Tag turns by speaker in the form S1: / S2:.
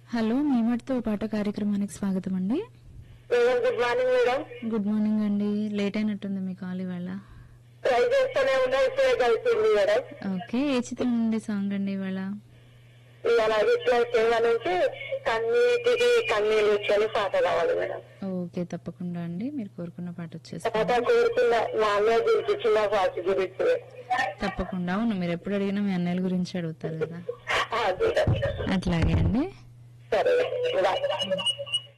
S1: hello మీ మాటతో పాట కార్యక్రమానికి స్వాగతం అండి
S2: madam good morning madam
S1: good morning అండి లేట్ అయినట్టుంది మీ కాల్ ఇవాళ
S2: ట్రై చేస్తూనే ఉన్నా ఇప్పుడే కలిసింది మేడం
S1: ఓకే ఏ చిత్రం నుండి సాంగ్ అండి ఇవాళ
S2: ఇవాళ ఇట్లా సినిమా నుంచి కన్నీటికి కన్నీళ్ళు వచ్చి పాట కావాలి మేడం
S1: ఓకే తప్పకుండా అండి మీరు కోరుకున్న పాట
S2: పాట తర్వాత
S1: వచ్చేస్తుంది
S2: కోరుకున్న మా అన్నయ్య గురించి చిన్న పాట గురించి
S1: తప్పకుండా అవును మీరు ఎప్పుడు అడిగినా మీ అన్నయ్యల గురించి అడుగుతారు కదా
S2: అది
S1: అట్లాగే అండి
S2: సరే బాయ్